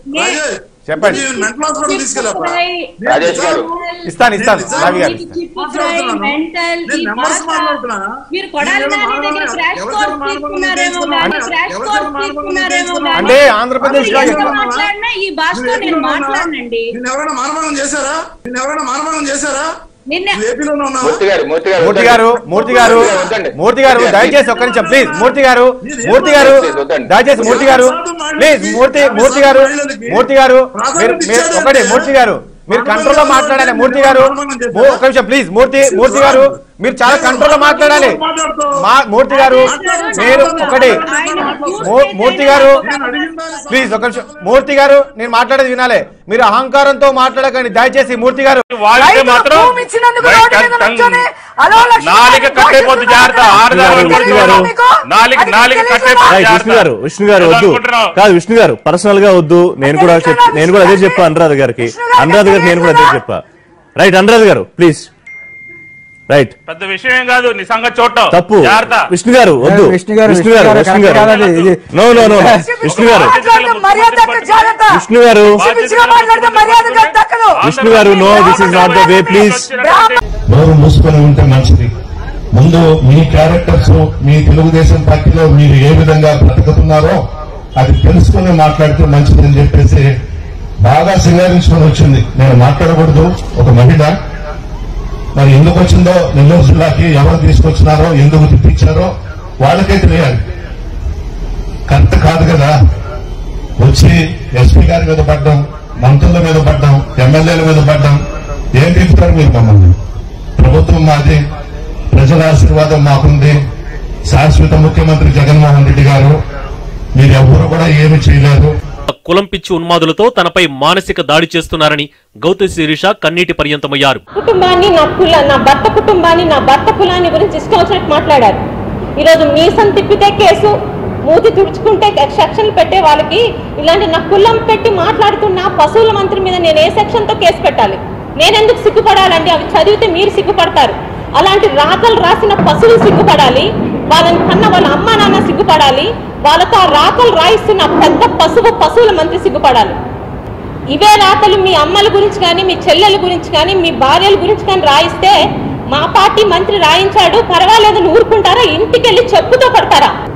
రాజేష్, చెప్పండి. నేను mental hospital తీసుకెళ్ళప్పా. నేను రాజేష్ గారు. నిజాలు- ఇస్తాను ఇస్తాను నేను రవి గారు నిజాలు ఇస్తాను. మాట్లాడుతున్నాను. మెంటల్ నేను ఈ numbers భాష మాట్లాడుతున్నా. మీరు కొడాలి నేను నాని దగ్గర మానవ- క్రాష్ ఎవరి కోర్స్ మానవ తీసుకున్నారేమో తీసుకున్నా? కానీ క్రాష్ ఎవరి కోర్స్ మానవ తీసుకున్నారేమో తీసుకున్నా? కానీ అంటే ఆంధ్రప్రదేశ్ లో మీరు ఎంత ఎక్కడ మాట్లాడినా ఈ భాషతో నువ్వు నేను ఏపీలో ఉన్నావా? మాట్లాడనండి నిన్ను ఎవరైనా మానభంగం చేశారా నిన్ను ఎవరైనా మానభంగం చేశారా నిన్న నువ్వు ఏపీలోనే ఉన్నావా మూర్తి గారు మూర్తి గారు మూర్తి గారు మూర్తి గారు వద్దండి. మూర్తి గారు దయచేసి ఒక్క నిమిషం ప్లీజ్ మూర్తి గారు మూర్తి గారు దయచేసి మూర్తి గారు ప్లీజ్ మూర్తి మూర్తి గారు మూర్తి గారు మీరు మీరు ఒకటి మూర్తి గారు మీరు కంట్రోల్ లో మాట్లాడాలి మూర్తి గారు మూ- ఒక్క నిమిషం ప్లీజ్ మూర్తి మూర్తి గారు మీరు చాలా కంట్రోల్ లో మాట్లాడాలి మా మూర్తి గారు మీరు ఒకటి మూ- మూర్తి గారు ప్లీజ్ ఒక నిమిషం మూర్తి గారు నేను మాట్లాడేది వినాలి మీరు అహంకారంతో మాట్లాడకండి దయచేసి మూర్తి గారు వాడితే రైతులకు మాత్రం భూమి ఇచ్చినందుకు రైట్ రోడ్డు మీద కట్టం- నుంచొని, "హలో లక్ష్మీ నాలిక గారు, కట్టైపోద్ది జాగ్రత్త ఆడదారు విష్ణు గారు, నాలిక అది నాలిక తెలియదు కట్టైపోద్ది కదా? రైట్ జాగ్రత్త. విష్ణు గారు విష్ణు గారు వద్దు అనుకుంటున్నావు? కాదు విష్ణు గారు పర్సనల్ గా వద్దు నేను కూడా చెప్ నేను కూడా అదే చెప్పా అనురాధ గారికి అనురాధ గారికి నేను కూడా అదే చెప్పా రైట్ అనురాధ గారు ప్లీజ్ రైట్ పెద్ద విషయం ఏం కాదు నీ సంగతి చూడటం తప్పు జాగ్రత్త విష్ణు గారు వద్దు విష్ణు గారు, విష్ణు గారు విష్ణు విష్ణు గారు గారు కరెక్ట్ కాదు ఇది. నో నో నో విష్ణు గారు మాట్లాడటం మర్యాద దక్కదు, జాగ్రత్త విష్ణు గారు పిచ్చి పిచ్చిగా మాట్లాడితే మర్యాద దక్కదు విష్ణు గారు no this is not the way please నోరు మూసుకొని ఉంటే మంచిది ముందు మీ క్యారెక్టర్స్ మీ తెలుగుదేశం పార్టీలో మీరు ఏ విధంగా బ్రతుకుతున్నారో అది తెలుసుకుని మాట్లాడితే మంచిదని చెప్పేసి బాగా సింగారించుకొని వచ్చింది నేను మాట్లాడకూడదు ఒక మహిళ మరి ఎందుకు వచ్చిందో నెల్లూరు జిల్లాకి ఎవరు తీసుకొచ్చినారో ఎందుకు తిప్పించారో వాళ్ళకే తెలియాలి కరెక్ట్ కాదు కదా వచ్చి ఎస్పీ గారి మీద పడ్డం మంత్రుల మీద పడ్డం ఎమ్మెల్యేల మీద పడ్డం ఏం తిప్పుతారు మీరు మమ్మల్ని ప్రభుత్వం మాది ప్రజల ఆశీర్వాదం మాకుంది శాశ్వత ముఖ్యమంత్రి జగన్మోహన్ రెడ్డి గారు మీరు ఎవరు కూడా ఏమి చేయలేరు కులం పిచ్చి ఉన్మాదులతో తనపై మానసిక దాడి చేస్తున్నారని గౌతమ్ శిరీష కన్నీటి పర్యంతమయ్యారు కుటుంబాన్ని నా కుల నా భర్త కుటుంబాన్ని నా భర్త కులాన్ని గురించి ఇష్టం వచ్చినట్టు మాట్లాడారు ఈరోజు మీసం తిప్పితే కేసు మూతి తుడుచుకుంటే సెక్షన్లు పెట్టే వాళ్ళకి ఇలాంటి నా కులం పెట్టి మాట్లాడుతున్న పశువుల మంత్రి మీద నేను ఏ సెక్షన్తో కేసు పెట్టాలి నేనెందుకు సిగ్గుపడాలండి అవి చదివితే మీరు సిగ్గుపడతారు అలాంటి రాతలు రాసిన పశువులు సిగ్గుపడాలి వాళ్ళని కన్న వాళ్ళ అమ్మ నాన్న సిగ్గుపడాలి వాళ్ళతో ఆ రాతలు రాయిస్తున్న పెద్ద పశువు పశువుల మంత్రి సిగ్గుపడాలి ఇవే రాతలు మీ అమ్మల గురించి కానీ మీ చెల్లెల గురించి కానీ మీ భార్యల గురించి కానీ రాయిస్తే మా పార్టీ మంత్రి రాయించాడు పర్వాలేదని ఊరుకుంటారా ఇంటికి వెళ్ళి చెప్పుతో కొడతారా